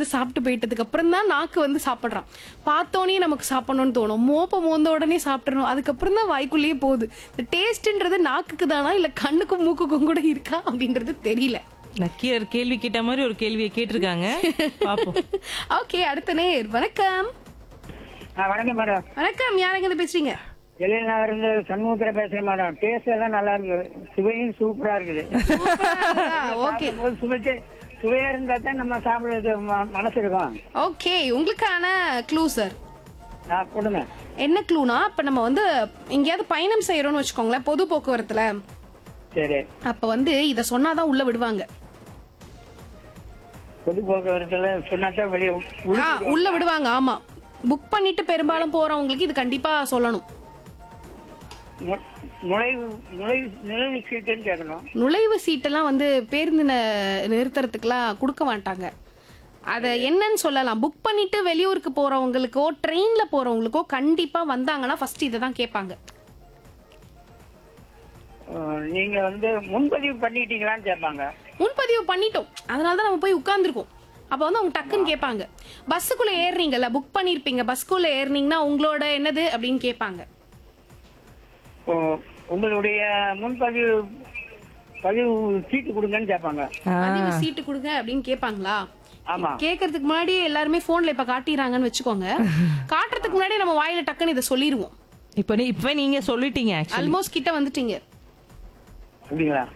வந்து சாப்பிட்டு போயிட்டதுக்கு அப்புறம் தான் நாக்கு வந்து சாப்பிடுறான் பார்த்தோன்னே நமக்கு சாப்பிடணும்னு தோணும் மோப்ப மோந்த உடனே சாப்பிடணும் அதுக்கப்புறம் தான் வாய்க்குள்ளேயே போகுது இந்த டேஸ்ட்ன்றது நாக்குக்கு தானா இல்ல கண்ணுக்கும் மூக்குக்கும் கூட இருக்கா அப்படின்றது தெரியல நக்கியர் கேள்வி கேட்ட மாதிரி ஒரு கேள்வியை கேட்டிருக்காங்க பாப்போம் ஓகே அடுத்த நேர் வணக்கம் ஆ வணக்கம் மேடம் வணக்கம் யாருங்க இருந்து பேசுறீங்க எழில்நகர் இருந்து சண்முகத்துல பேசுறேன் மேடம் டேஸ்ட் எல்லாம் நல்லா இருக்கு சுவையும் சூப்பரா இருக்குது ஓகே சாப்பிடும்போது சுவைச்சு சுவையா இருந்தா தான் நம்ம சாப்பிடுறது ம- மனசு இருக்கும் ஓகே உங்களுக்கான க்ளூ சார் ஆ, கொடுங்க என்ன க்ளூனா இப்ப நம்ம வந்து எங்கேயாவது பயணம் செய்யறோம்னு வச்சுக்கோங்களேன் பொது போக்குவரத்துல சரி அப்ப வந்து இத சொன்னாதான் உள்ள விடுவாங்க பொது போக்குவரத்துல சொன்னாதான் வெளியே ஆ, உள்ள விடுவாங்க ஆமா புக் பண்ணிட்டு பெரும்பாலும் போறவங்களுக்கு இது கண்டிப்பா சொல்லணும் நுழைவு நுழைவு நுழைவு சீட்டுன்னு கேட்கணும் நுழைவு சீட்டெல்லாம் வந்து பேருந்து ந- நிறுத்துறதுக்குலாம் கொடுக்க மாட்டாங்க அத என்னன்னு சொல்லலாம் புக் பண்ணிட்டு வெளியூருக்கு போறவங்களுக்கோ ட்ரெயின்ல போறவங்களுக்கோ கண்டிப்பா வந்தாங்கன்னா ஃபர்ஸ்ட் இதை தான் கேட்பாங்க ஆ, நீங்க வந்து முன்பதிவு பண்ணிட்டீங்களான்னு கேட்பாங்க முன்பதிவு பண்ணிட்டோம் அதனால தான் நம்ம போய் உட்கார்ந்துருக்கோம் அப்ப வந்து அவங்க டக்குன்னு கேட்பாங்க பஸ்ஸுக்குள்ள ஏறுறீங்கல்ல புக் பண்ணிருப்பீங்க பஸ்க்குள்ள ஏறுனீங்கன்னா உங்களோட என்னது அப்படின்னு கேட்பாங்க ஓ, உங்களுடைய முன்பதிவு பதிவு சீட்டு கொடுங்கன்னு கேட்பாங்க பதிவு சீட்டு கொடுங்க அப்படின்னு கேட்பாங்களா ஆமா கேட்கறதுக்கு முன்னாடி எல்லாருமே போன்ல இப்ப காட்டிடுறாங்கன்னு வச்சுக்கோங்க காட்டுறதுக்கு முன்னாடி நம்ம வாயில டக்குன்னு இதை சொல்லிருவோம் இப்ப நீ இப்ப நீங்க சொல்லிட்டீங்க ஆக்சுவலி ஆல்மோஸ்ட் கிட்ட வந்துட்டீங்க அப்படிங்களா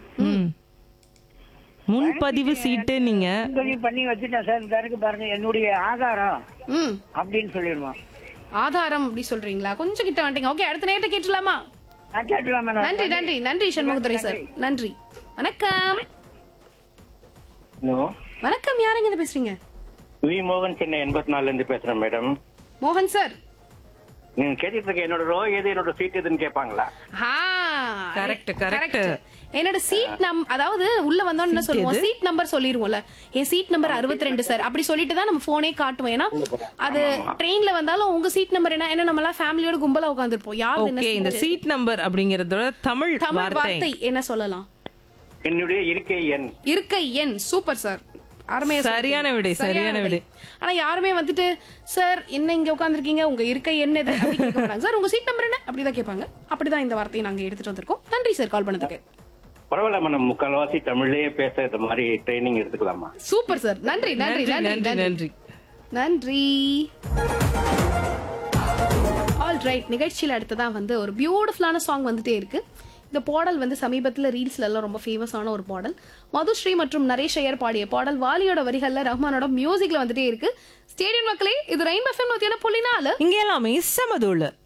முன்பதிவு சீட்டு நீங்க முன்பதிவு பண்ணி வச்சுட்டேன் சார் இந்த இருக்கு பாருங்க என்னுடைய ஆதாரம் ம் அப்படின்னு சொல்லிடுவோம் ஆதாரம் அப்படி சொல்றீங்களா கொஞ்சம் கிட்ட வந்துட்டீங்க ஓகே அடுத்த நேரத்தை கேட்டுலாமா நான் கேட்டுலாம் மேடம் நன்றி நன்றி நன்றி சண்முகதுரை சார் நன்றி வணக்கம் ஹலோ வணக்கம் யாருங்க இருந்து பேசுறீங்க வி மோகன் சென்னை எண்பத்தி நாலுல இருந்து பேசுறேன் மேடம் மோகன் சார் நீங்க கேட்டுட்டு இருக்க என்னோட ரோ எது என்னோட சீட் எதுன்னு கேட்பாங்களா ஆ, Correct, correct. என்னோட சீட் நம் அதாவது உள்ள வந்தோம் என்ன சொல்லுவோம் சீட் நம்பர் சொல்லிருவோம்ல என் சீட் நம்பர் 62 சார் அப்படி சொல்லிட்டு தான் நம்ம போனே காட்டுவோம் ஏன்னா அது ட்ரெயின்ல வந்தாலும் உங்க சீட் நம்பர் என்ன ஏன்னா நம்ம எல்லாம் ஃபேமிலியோட கும்பலா உட்காந்துருப்போம் யார் என்ன ஓகே இந்த seat? சீட் நம்பர் அப்படிங்கறதோட தமிழ் தமிழ் வார்த்தை வார்த்தை என்ன சொல்லலாம் என்னுடைய இருக்கை எண் இருக்கை எண் சூப்பர் சார் அருமையா சரியான சொல்றீங்க. விடை, சரியான விடை. ஆனா யாருமே வந்துட்டு சார் என்ன இங்க உட்கார்ந்திருக்கீங்க உங்க இருக்கை என்ன இது அப்படி கேட்க மாட்டாங்க சார் உங்க சீட் நம்பர் என்ன அப்படிதான் கேட்பாங்க அப்படிதான் இந்த வார்த்தையை நாங்க எடுத்துட்டு வந்திருக்கோம் நன்றி சார் கால் பண்ணதுக்கு பரவாயில்ல மேடம் முக்கால்வாசி தமிழ்லயே பேச இந்த மாதிரி ட்ரைனிங் எடுத்துக்கலாமா சூப்பர் சார் நன்றி நன்றி நன்றி நன்றி நன்றி நன்றி நன்றி ஆல் ரைட் நிகழ்ச்சியில் அடுத்ததா வந்து ஒரு பியூட்டிஃபுல்லான சாங் வந்துட்டே இருக்கு இந்த பாடல் வந்து சமீபத்தில் ரீல்ஸ்ல எல்லாம் ரொம்ப ஃபேமஸான ஒரு பாடல் மதுஸ்ரீ மற்றும் நரேஷ் ஐயர் பாடிய பாடல் வாலியோட வரிகள்ல ரஹ்மானோட மியூசிக்ல வந்துட்டே இருக்கு ஸ்டேடியம் மக்களே இது ரெயின் எஃப்எம் நூத்தி புள்ளி நாலு இங்க எல்லாமே சமதுள்ள